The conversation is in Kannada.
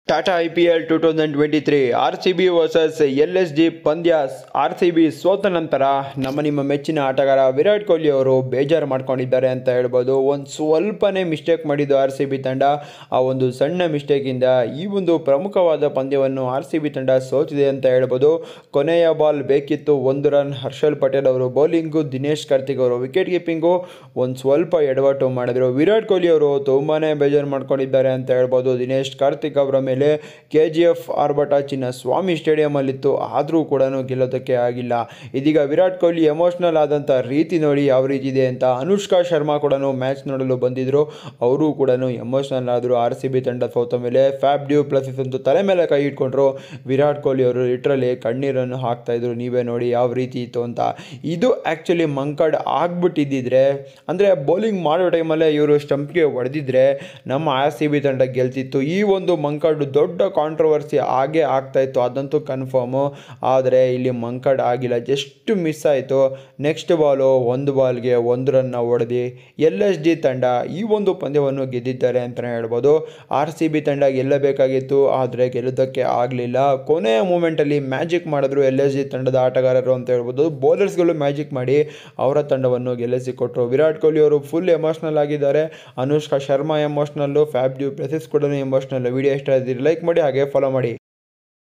Tata I P L two thousand twenty three R C B versus L S G ಪಂದ್ಯ ಆರ್ ಸಿ ಬಿ ಸೋತ ನಂತರ ನಮ್ಮ ನಿಮ್ಮ ಮೆಚ್ಚಿನ ಆಟಗಾರ ವಿರಾಟ್ ಕೊಹ್ಲಿ ಅವರು ಬೇಜಾರು ಮಾಡ್ಕೊಂಡಿದ್ದಾರೆ ಅಂತ ಹೇಳ್ಬೋದು ಒಂದು ಸ್ವಲ್ಪನೇ ಮಿಸ್ಟೇಕ್ ಮಾಡಿದ್ದು ಆರ್ ಸಿ ಬಿ ತಂಡ ಆ ಒಂದು ಸಣ್ಣ ಮಿಸ್ಟೇಕಿಂದ ಈ ಒಂದು ಪ್ರಮುಖವಾದ ಪಂದ್ಯವನ್ನು ಆರ್ ಸಿ ಬಿ ತಂಡ ಸೋತಿದೆ ಅಂತ ಹೇಳ್ಬೋದು ಕೊನೆಯ ಬಾಲ್ ಬೇಕಿತ್ತು ಒಂದು ರನ್ ಹರ್ಷಲ್ ಪಟೇಲ್ ಅವರು ಬೌಲಿಂಗು ದಿನೇಶ್ ಕಾರ್ತಿಕ್ ಅವರು ವಿಕೆಟ್ ಕೀಪಿಂಗು ಒಂದು ಸ್ವಲ್ಪ ಎಡವಟ್ಟು ಮಾಡಿದರು ವಿರಾಟ್ ಕೊಹ್ಲಿ ಅವರು ತುಂಬಾ ಬೇಜಾರು ಮಾಡ್ಕೊಂಡಿದ್ದಾರೆ ಅಂತ ಹೇಳ್ಬೋದು ದಿನೇಶ್ ಕಾರ್ತಿಕ್ ಅವರ ಮೇಲೆ ಕೆ ಜಿ ಎಫ್ ಆರ್ಭಟ ಚಿನ್ನ ಸ್ವಾಮಿ ಸ್ಟೇಡಿಯಮಲ್ಲಿತ್ತು ಆದರೂ ಕೂಡ ಗೆಲ್ಲೋದಕ್ಕೆ ಆಗಿಲ್ಲ ಇದೀಗ ವಿರಾಟ್ ಕೊಹ್ಲಿ ಎಮೋಷ್ನಲ್ ಆದಂಥ ರೀತಿ ನೋಡಿ ಯಾವ ರೀತಿ ಇದೆ ಅಂತ ಅನುಷ್ಕಾ ಶರ್ಮಾ ಕೂಡ ಮ್ಯಾಚ್ ನೋಡಲು ಬಂದಿದ್ದರು ಅವರು ಕೂಡ ಎಮೋಷ್ನಲ್ ಆದರು ಆರ್ ಸಿ ಬಿ ತಂಡ ಸೋತ ಮೇಲೆ ಫ್ಯಾಬ್ ಡ್ಯೂ ಪ್ಲಸ್ ಅಂತೂ ತಲೆ ಮೇಲೆ ಕೈ ಇಟ್ಕೊಂಡ್ರು ವಿರಾಟ್ ಕೊಹ್ಲಿ ಅವರು ಲಿಟ್ರಲಿ ಕಣ್ಣೀರನ್ನು ಹಾಕ್ತಾ ಇದ್ರು ನೀವೇ ನೋಡಿ ಯಾವ ರೀತಿ ಇತ್ತು ಅಂತ ಇದು ಆ್ಯಕ್ಚುಲಿ ಮಂಕಡ್ ಆಗ್ಬಿಟ್ಟಿದ್ದಿದ್ರೆ ಅಂದರೆ ಬೌಲಿಂಗ್ ಮಾಡೋ ಟೈಮಲ್ಲೇ ಇವರು ಸ್ಟಂಪ್ಗೆ ಹೊಡೆದಿದ್ರೆ ನಮ್ಮ ಆರ್ ಸಿ ಬಿ ತಂಡ ಗೆಲ್ತಿತ್ತು ಈ ಒಂದು ಮಂಕಡ್ ದೊಡ್ಡ ಕಾಂಟ್ರವರ್ಸಿ ಆಗೇ ಆಗ್ತಾ ಇತ್ತು ಅದಂತೂ ಕನ್ಫರ್ಮು ಆದರೆ ಇಲ್ಲಿ ಮಂಕಡ್ ಆಗಿಲ್ಲ ಜಸ್ಟ್ ಮಿಸ್ ಆಯಿತು ನೆಕ್ಸ್ಟ್ ಬಾಲು ಒಂದು ಬಾಲ್ಗೆ ಒಂದು ರನ್ನ ಹೊಡೆದು ಎಲ್ ಎಸ್ ಡಿ ತಂಡ ಈ ಒಂದು ಪಂದ್ಯವನ್ನು ಗೆದ್ದಿದ್ದಾರೆ ಅಂತಲೇ ಹೇಳ್ಬೋದು ಆರ್ ಸಿ ಬಿ ತಂಡ ಗೆಲ್ಲಬೇಕಾಗಿತ್ತು ಆದರೆ ಗೆಲ್ಲೋದಕ್ಕೆ ಆಗಲಿಲ್ಲ ಕೊನೆಯ ಮೂಮೆಂಟಲ್ಲಿ ಮ್ಯಾಜಿಕ್ ಮಾಡಿದ್ರು ಎಲ್ ಎಸ್ ಜಿ ತಂಡದ ಆಟಗಾರರು ಅಂತ ಹೇಳ್ಬೋದು ಬೌಲರ್ಸ್ಗಳು ಮ್ಯಾಜಿಕ್ ಮಾಡಿ ಅವರ ತಂಡವನ್ನು ಗೆಲ್ಲಿಸಿಕೊಟ್ರು ವಿರಾಟ್ ಕೊಹ್ಲಿ ಅವರು ಫುಲ್ ಎಮೋಷ್ನಲ್ ಆಗಿದ್ದಾರೆ Anushka Sharma emotional Faf du Plessis ಕೂಡ ಎಮೋಷ್ನಲ್ ವಿಡಿಯೋ ಇಷ್ಟ ಇದ್ದರೆ ಲೈಕ್ ಮಾಡಿ ಹಾಗೆ ಫಾಲೋ ಮಾಡಿ